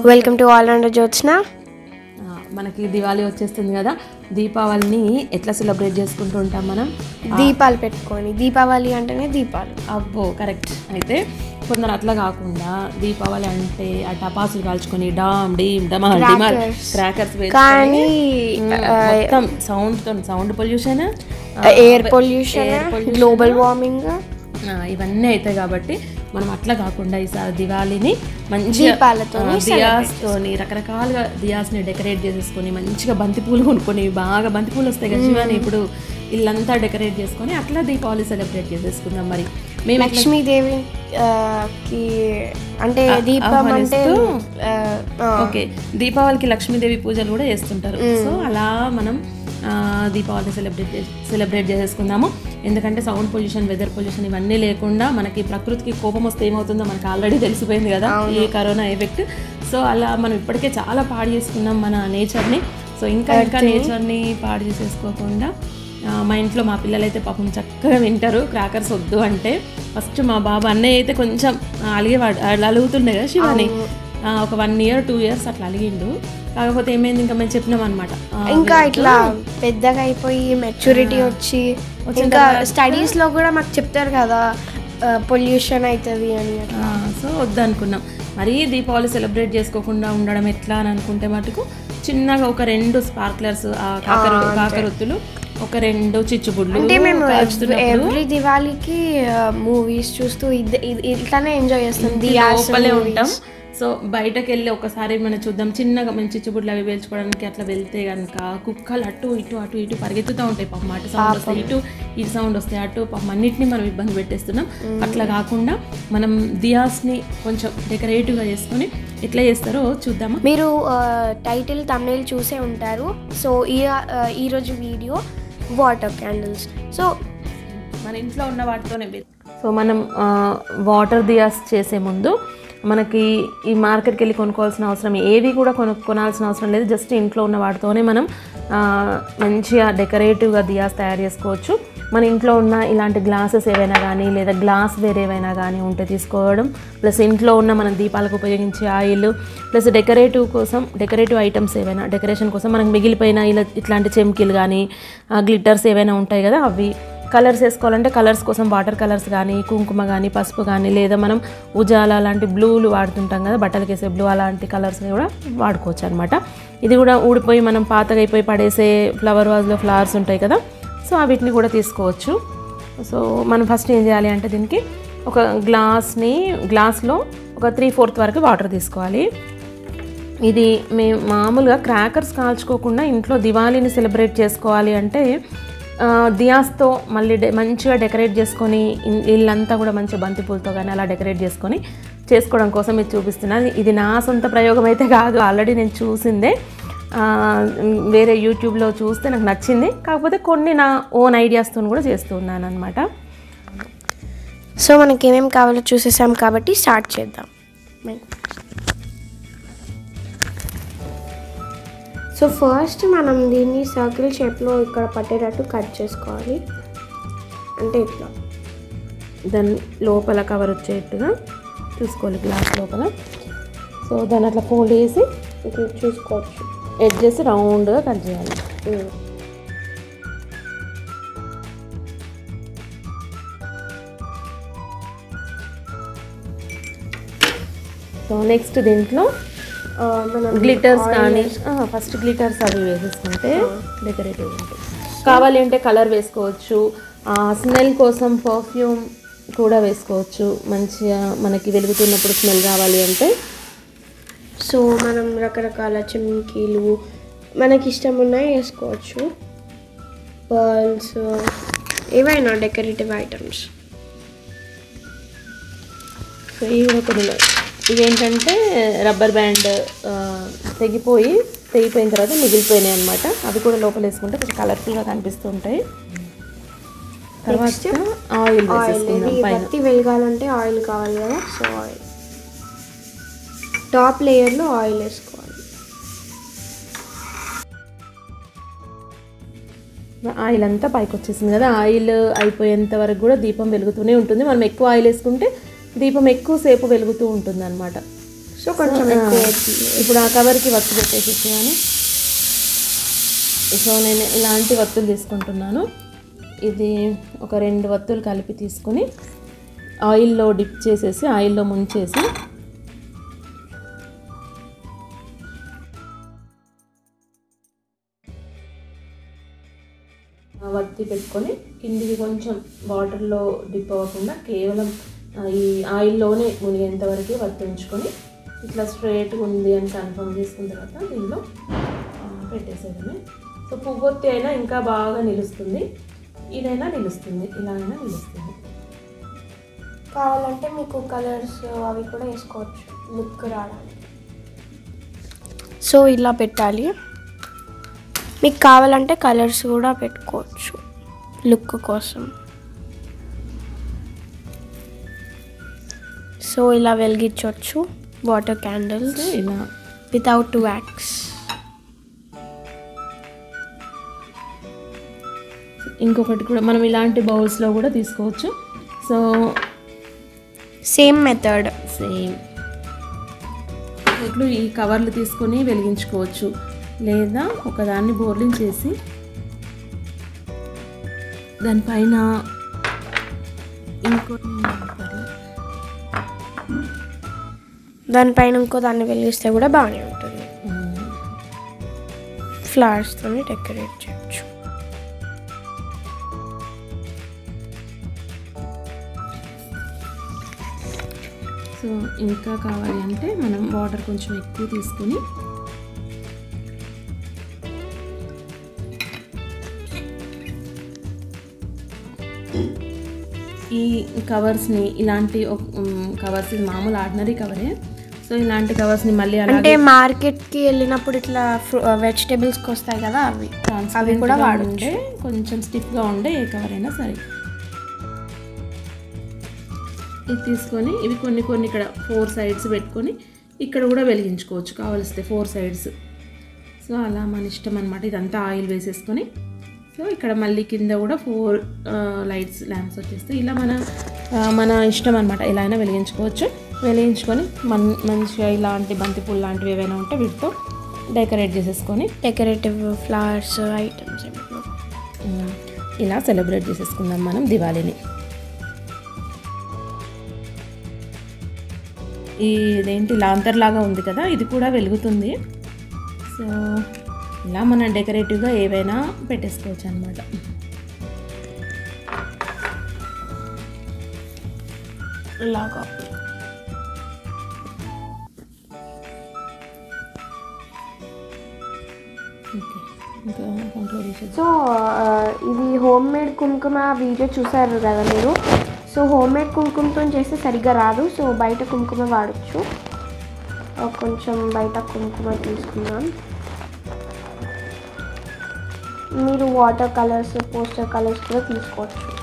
Welcome to all and Jyothsna ah, మనకి దివాళీ వచ్చేస్తుంది కదా దీపావళిని ఎట్లా సెలబ్రేట్ చేసుకుంటూ ఉంటాం మనం దీపాలు పెట్టుకొని దీపావళి అంటేనే దీపాలు అబ్బో కరెక్ట్ అయితే కొందరు అట్లా కాకుండా దీపావళి అంటే ఆ టపాసులు కాల్చుకొని డామ్ డీమ్ డమాల్ డిమాల్ క్రాకర్స్ కానీ మొత్తం సౌండ్ తో sound pollution air pollution global warming ఇవన్నీ అవుతాయి కాబట్టి మనం అట్లా కాకుండా ఈసారి దివాళీని మంచిగా దీపాలతోని దియాస్ తోని రకరకాలుగా దియాస్ ని డెకరేట్ చేసేసుకొని మంచిగా బంతి పూలు కొనుక్కొని బాగా బంతి పూలు వస్తాయి కదా శివాని ఇప్పుడు ఇల్లంతా డెకరేట్ చేసుకొని అట్లా దీపావళి సెలబ్రేట్ చేసేసుకుందాం మరి మేము ఎట్లా- లక్ష్మీదేవి ఆ, కి అంటే దీపం అంటే ఆ, ఆ, ఓకే దీపావళికి లక్ష్మీదేవి పూజలు కూడా చేస్తుంటారు సో అలా మనం ఆ, దీపావళి సెలబ్రేట్ సెలబ్రేట్ చేసేసుకుందాము ఎందుకంటే సౌండ్ పొల్యూషన్ వెదర్ పొల్యూషన్ ఇవన్నీ లేకుండా మనకి ప్రకృతికి కోపం వస్తే ఏమవుతుందో మనకి ఆల్రెడీ తెలిసిపోయింది కదా ఈ కరోనా ఎఫెక్ట్ సో అలా మనం ఇప్పటికే చాలా పాడు చేసుకున్నాం మన నేచర్ని సో ఇంకా ఇంకా నేచర్ని పాడు చేసేసుకోకుండా ఆ, మా ఇంట్లో మా పిల్లలు అయితే పాపం చక్కగా వింటారు క్రాకర్స్ వద్దు అంటే ఫస్ట్ మా బాబు అన్నయ్య అయితే కొంచెం ఆ, అలిగేవాడు అలా అలుగుతుండే కదా శివాని ఆ, ఒక వన్ ఇయర్ టూ ఇయర్స్ అట్లా అలిగిండు కాకపోతే ఏమైంది ఇంకా మేము చెప్పినాం అనమాట ఇంకా ఇట్లా పెద్దగా అయిపోయి మెచ్యూరిటీ వచ్చి ఇంకా స్టడీస్ లో కూడా మాకు చెప్తారు కదా పొల్యూషన్ అవుతుంది అని అట్లా. సో వద్దనుకున్నాం మరీ దీపావళి సెలబ్రేట్ చేసుకోకుండా ఉండడం ఎట్లా అని అనుకుంటే మటుకు చిన్నగా ఒక రెండు స్పార్క్లర్స్ కాకర కాకరొత్తులు ఒక రెండు చిచ్చుబుడ్లు అంటే మేము కాల్చుతున్నప్పుడు ఎవ్రీ దివాళీకి మూవీస్ చూస్తూ ఇది ఇది- ఇట్లానే ఎంజాయ్ చేస్తాం దియాస్ లోపలే ఉంటాం సో బయటకు వెళ్ళి ఒకసారి మనం చూద్దాం చిన్నగా మేము చిచ్చుబుడ్లు అవి వేల్చుకోవడానికి అట్లా వెళ్తే కనుక కుక్కలు అటు ఇటు అటు ఇటు పరిగెత్తుతూ ఉంటాయి పాపం అటు సౌండ్ వస్తాయి ఇటు ఇటు సౌండ్ వస్తాయి అటు పాపం అన్నిటిని మనం ఇబ్బంది పెట్టేస్తున్నాం అట్లా కాకుండా మనం దియాస్ని కొంచెం డెకరేటివ్గా చేసుకొని ఎట్లా చేస్తారో చూద్దామా మీరు టైటిల్ తమిళ చూసే ఉంటారు సో ఈ ఆ, ఈరోజు వీడియో వాటర్ క్యాండిల్స్ సో మన ఇంట్లో ఉన్న వాటితోనే సో మనం వాటర్ దియాస్ చేసే ముందు మనకి ఈ మార్కెట్కి వెళ్ళి కొనుక్కోవాల్సిన అవసరం ఏవి కూడా కొను కొనాల్సిన అవసరం లేదు జస్ట్ ఇంట్లో ఉన్న వాటితోనే మనం ఆ, మంచిగా డెకరేటివ్గా దియాస్ తయారు చేసుకోవచ్చు మన ఇంట్లో ఉన్న ఇలాంటి గ్లాసెస్ ఏవైనా కానీ లేదా గ్లాస్ వేరేవైనా కానీ ఉంటే తీసుకోవడం ప్లస్ ఇంట్లో ఉన్న మన దీపాలకు ఉపయోగించే ఆయిల్ ప్లస్ డెకరేటివ్ కోసం డెకరేటివ్ ఐటమ్స్ ఏవైనా డెకరేషన్ కోసం మనకు మిగిలిపోయిన ఇలా ఇట్లాంటి చెమ్కీలు కానీ గ్లిటర్స్ ఏవైనా ఉంటాయి కదా అవి కలర్స్ వేసుకోవాలంటే కలర్స్ కోసం వాటర్ కలర్స్ కానీ కుంకుమ కానీ పసుపు కానీ లేదా మనం ఉజాల లాంటి బ్లూలు వాడుతుంటాం కదా బట్టలకి వేసే బ్లూ అలాంటి కలర్స్ కూడా వాడుకోవచ్చు అనమాట ఇది కూడా ఊడిపోయి మనం పాతగా అయిపోయి పడేసే ఫ్లవర్ వాజ్లో ఫ్లవర్స్ ఉంటాయి కదా సో వీటిని కూడా తీసుకోవచ్చు సో మనం ఫస్ట్ ఏం చేయాలి అంటే దీనికి ఒక గ్లాస్ని గ్లాస్లో ఒక త్రీ ఫోర్త్ వరకు వాటర్ తీసుకోవాలి ఇది మేము మామూలుగా క్రాకర్స్ కాల్చుకోకుండా ఇంట్లో దివాళీని సెలబ్రేట్ చేసుకోవాలి అంటే ఆ, దియాస్తో మళ్ళీ డె మంచిగా డెకరేట్ చేసుకొని ఇన్- ఇల్లంతా కూడా మంచి బంతి పూలతో కానీ అలా డెకరేట్ చేసుకొని చేసుకోవడం కోసం ఇది చూపిస్తున్నాను ఇది నా సొంత ప్రయోగం అయితే కాదు ఆల్రెడీ నేను చూసిందే ఆ, వేరే యూట్యూబ్లో చూస్తే నాకు నచ్చింది కాకపోతే కొన్ని నా ఓన్ ఐడియాస్తో కూడా చేస్తున్నాను అనమాట సో మనకి ఏమేమి కావాలో చూసేసాం కాబట్టి స్టార్ట్ చేద్దాం సో ఫస్ట్ మనం దీన్ని సర్కిల్ షేప్లో ఇక్కడ పట్టేటట్టు కట్ చేసుకోవాలి అంటే ఇట్లా దాని లోపల కవర్ వచ్చేట్టుగా చూసుకోవాలి గ్లాస్ లోపల సో దాన్ని అట్లా ఫోల్డ్ చేసి ఇట్లా చూసుకోవచ్చు ఎడ్జెస్ రౌండ్గా కట్ చేయాలి ఉమ్. సో నెక్స్ట్ దీంట్లో ఆ, మనం గ్లిటర్స్ కానీ ఫస్ట్ గ్లిటర్స్ అవి వేసేసుకుంటే డెకరేటివ్ ఉంటాయి కావాలి అంటే కలర్ వేసుకోవచ్చు స్మెల్ కోసం పర్ఫ్యూమ్ కూడా వేసుకోవచ్చు మంచిగా మనకి వెలుగుతున్నప్పుడు స్మెల్ రావాలి అంటే సో మనం రకరకాల చిమ్కీలు మనకి ఇష్టం ఉన్నాయి వేసుకోవచ్చు పర్ల్స్ ఏవైనా డెకరేటివ్ ఐటమ్స్ సో ఇవి కూడా కొన్ని ఉన్నాయి. ఇవేంటంటే రబ్బర్ బ్యాండ్ ఆ, తెగిపోయి తెగిపోయిన తర్వాత మిగిలిపోయినాయి అనమాట అవి కూడా లోపల వేసుకుంటే కొంచెం కలర్ఫుల్గా కనిపిస్తూ ఉంటాయి తర్వాత ఆయిల్ ఆయిల్ వేసేసుకుందాం ఇది పైన బత్తి వెలగాలంటే ఆయిల్ కావాలి కదా సో ఆయిల్ టాప్ లేయర్లో ఆయిల్ వేసుకోవాలి ఆయిల్ అంతా పైకి వచ్చేసింది కదా ఆయిల్ అయిపోయేంత వరకు కూడా దీపం వెలుగుతూనే ఉంటుంది మనం ఎక్కువ ఆయిల్ వేసుకుంటే దీపం ఎక్కువసేపు వెలుగుతూ ఉంటుంది అనమాట సో కొంచెం ఎక్కువ అవుతుంది. ఇప్పుడు ఆ కవర్కి వత్తు పెట్టేసి కానీ సో నేను ఇలాంటి వత్తులు తీసుకుంటున్నాను ఇది ఒక రెండు వత్తులు కలిపి తీసుకుని ఆయిల్లో డిప్ చేసేసి ఆయిల్లో ముంచేసి ఆ వత్తి పెట్టుకొని కిందికి కొంచెం వాటర్లో డిప్ అవ్వకుండా కేవలం ఆ, ఈ ఆయిల్లోనే మునిగేంత వరకు వత్తి ఉంచుకొని ఇట్లా స్ట్రైట్గా ఉంది అని కన్ఫర్మ్ చేసుకున్న తర్వాత దీనిలో ఆ, పెట్టేసేయడమే సో పువ్వొత్తి అయినా ఇంకా బాగా నిలుస్తుంది ఇదైనా నిలుస్తుంది ఇలా అయినా నిలుస్తుంది కావాలంటే మీకు కలర్స్ అవి కూడా వేసుకోవచ్చు లుక్ రావడానికి సో ఇలా పెట్టాలి మీకు కావాలంటే కలర్స్ కూడా పెట్టుకోవచ్చు లుక్ కోసం సో ఇలా వెలిగించవచ్చు వాటర్ క్యాండిల్స్ సో ఇలా వితౌట్ వ్యాక్స్ ఇంకొకటి కూడా మనం ఇలాంటి బౌల్స్లో కూడా తీసుకోవచ్చు సో సేమ్ మెథడ్ సేమ్ ఇట్లు ఈ కవర్లు తీసుకొని వెలిగించుకోవచ్చు లేదా ఒకదాన్ని బోర్లింగ్ చేసి దానిపైన ఇంకో దానిపైన ఇంకో దాన్ని వెలిగిస్తే కూడా బాగానే ఉంటుంది ఫ్లవర్స్తో డెకరేట్ చేయొచ్చు సో ఇంకా కావాలి అంటే మనం వాటర్ కొంచెం ఎక్కువ తీసుకొని ఈ కవర్స్ని ఇలాంటి కవర్స్ ఇది మామూలు ఆర్డినరీ కవరే సో ఇలాంటి కవర్స్ని మళ్ళీ అంటే అలాగే మార్కెట్కి వెళ్ళినప్పుడు ఇట్లా వెజిటేబుల్స్కి వస్తాయి కదా అవి అవి కూడా transparent గా వాడచ్చు ఉండే కొంచెం స్టిఫ్గా ఉండే ఏ కవర్ అయినా సరే ఇది తీసుకొని ఇవి కొన్ని కొన్ని ఇక్కడ ఫోర్ సైడ్స్ పెట్టుకొని ఇక్కడ కూడా వెలిగించుకోవచ్చు కావలిస్తే ఫోర్ సైడ్స్ సో అలా మన ఇష్టం అనమాట ఇదంతా ఆయిల్ వేసేసుకొని సో ఇక్కడ మళ్ళీ కింద కూడా ఫోర్ లైట్స్ ల్యాంప్స్ వచ్చేస్తాయి ఇలా మన ఆ, మన ఇష్టం అనమాట ఎలా అయినా వెలిగించుకోవచ్చు వెలిగించుకొని మన్ మంచిగా ఇలాంటి బంతిపూలు లాంటివి ఏవైనా ఉంటే వీటితో డెకరేట్ చేసేసుకొని డెకరేటివ్ ఫ్లవర్స్ ఐటమ్స్ ఏమన్నా ఉమ్, ఇలా సెలబ్రేట్ చేసేసుకుందాం మనం దివాళీని ఈ ఇదేంటి లాంతర్ లాగా ఉంది కదా ఇది కూడా వెలుగుతుంది సో ఇలా మనం డెకరేటివ్గా ఏవైనా పెట్టేసుకోవచ్చు అనమాట ఇలాగా ఓకే ఇంకా కంక్లూడ్ చేసేద్దాం సో ఆ, ఇది హోమ్ మేడ్ కుంకుమ వీడియో చూసారు కదా మీరు సో హోమ్ మేడ్ కుంకుమతో చేస్తే సరిగ్గా రాదు సో బయట కుంకుమ వాడచ్చు ఆ, కొంచెం బయట కుంకుమ తీసుకుందాం మీరు వాటర్ కలర్స్ పోస్టర్ కలర్స్ కూడా తీసుకోవచ్చు